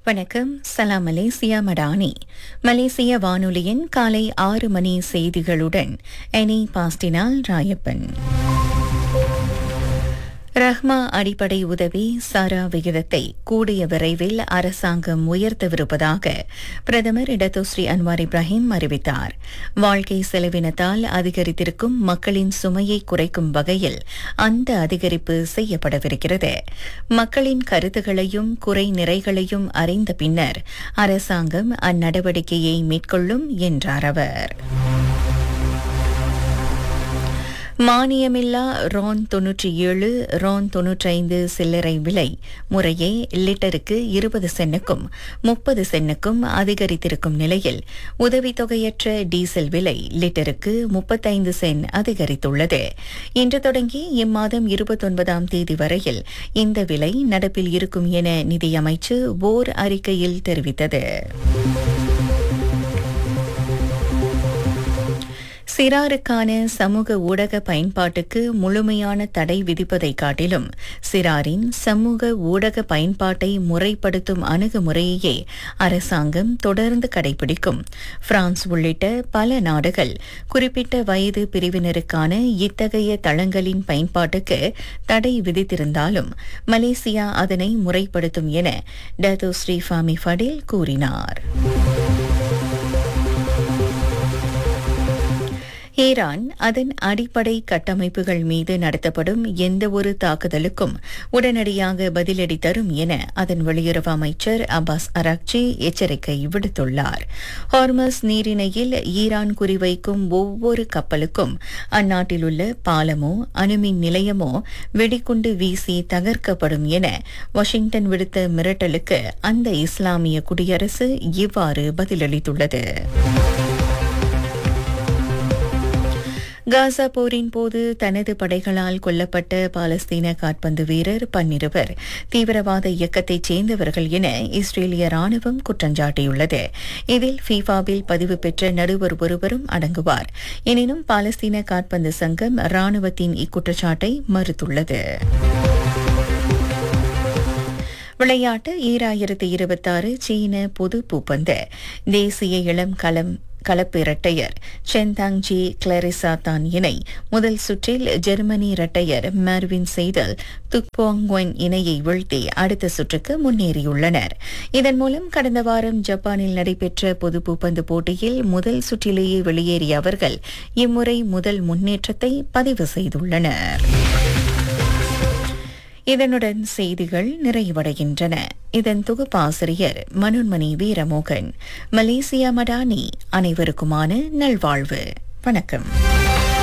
வணக்கம் சலாம் மலேசியா மடானி மலேசிய வானொலியின் காலை ஆறு மணி செய்திகளுடன் எனி பாஸ்டினால் ராயப்பன் ரஹ்மா அடிப்படை உதவி சாரா விகிதத்தை கூடிய விரைவில் அரசாங்கம் உயர்த்தவிருப்பதாக பிரதமர் இடத்தோஸ்ரீ அன்வார் இப்ராஹிம் அறிவித்தார் வாழ்க்கை செலவினத்தால் அதிகரித்திருக்கும் மக்களின் சுமையை குறைக்கும் வகையில் அந்த அதிகரிப்பு செய்யப்படவிருக்கிறது மக்களின் கருத்துகளையும் குறை நிறைகளையும் அறிந்த பின்னர் அரசாங்கம் அந்நடவடிக்கையை மேற்கொள்ளும் என்றார் அவர் மானியமில்லா ரான் தொன்னூற்றி ஏழு ரான் தொன்னூற்றைந்து சில்லறை விலை முறையே லிட்டருக்கு இருபது சென்னுக்கும் முப்பது சென்னுக்கும் அதிகரித்திருக்கும் நிலையில் உதவித்தொகையற்ற டீசல் விலை லிட்டருக்கு முப்பத்தைந்து சென் அதிகரித்துள்ளது இன்று தொடங்கி இம்மாதம் இருபத்தொன்பதாம் தேதி வரையில் இந்த விலை நடப்பில் இருக்கும் என நிதியமைச்சு ஓர் அறிக்கையில் தெரிவித்தது சிறாருக்கான சமூக ஊடக பயன்பாட்டுக்கு முழுமையான தடை விதிப்பதை காட்டிலும் சிறாரின் சமூக ஊடக பயன்பாட்டை முறைப்படுத்தும் அணுகுமுறையையே அரசாங்கம் தொடர்ந்து கடைபிடிக்கும் பிரான்ஸ் உள்ளிட்ட பல நாடுகள் குறிப்பிட்ட வயது பிரிவினருக்கான இத்தகைய தளங்களின் பயன்பாட்டுக்கு தடை விதித்திருந்தாலும் மலேசியா அதனை முறைப்படுத்தும் என டதோ ஸ்ரீஃபாமி ஃபடில் கூறினார் ஈரான் அதன் அடிப்படை கட்டமைப்புகள் மீது நடத்தப்படும் எந்தவொரு தாக்குதலுக்கும் உடனடியாக பதிலடி தரும் என அதன் வெளியுறவு அமைச்சர் அப்பாஸ் அராக்சி எச்சரிக்கை விடுத்துள்ளார் ஹார்மஸ் நீரிணையில் ஈரான் குறிவைக்கும் ஒவ்வொரு கப்பலுக்கும் அந்நாட்டில் உள்ள பாலமோ அணுமின் நிலையமோ வெடிகுண்டு வீசி தகர்க்கப்படும் என வாஷிங்டன் விடுத்த மிரட்டலுக்கு அந்த இஸ்லாமிய குடியரசு இவ்வாறு பதிலளித்துள்ளது காசா போரின் போது தனது படைகளால் கொல்லப்பட்ட பாலஸ்தீன காட்பந்து வீரர் பன்னிருவர் தீவிரவாத இயக்கத்தைச் சேர்ந்தவர்கள் என இஸ்ரேலிய ராணுவம் குற்றஞ்சாட்டியுள்ளது இதில் ஃபீஃபாவில் பதிவு பெற்ற நடுவர் ஒருவரும் அடங்குவார் எனினும் பாலஸ்தீன காட்பந்து சங்கம் ராணுவத்தின் இக்குற்றச்சாட்டை மறுத்துள்ளது விளையாட்டு ஈராயிரத்தி இருபத்தாறு சீன பொது பூப்பந்து தேசிய இளம் களம் கலப்பு இரட்டையர் சென்தாங்ஜி கிளரிசா தான் இணை முதல் சுற்றில் ஜெர்மனி இரட்டையர் மெர்வின் செய்தல் துக்போங்வன் இணையை வீழ்த்தி அடுத்த சுற்றுக்கு முன்னேறியுள்ளனர் இதன் மூலம் கடந்த வாரம் ஜப்பானில் நடைபெற்ற பொது பூப்பந்து போட்டியில் முதல் சுற்றிலேயே வெளியேறிய அவர்கள் இம்முறை முதல் முன்னேற்றத்தை பதிவு செய்துள்ளனர் இதனுடன் செய்திகள் நிறைவடைகின்றன இதன் தொகுப்பாசிரியர் மனோன்மணி வீரமோகன் மலேசியா மடானி அனைவருக்குமான நல்வாழ்வு வணக்கம்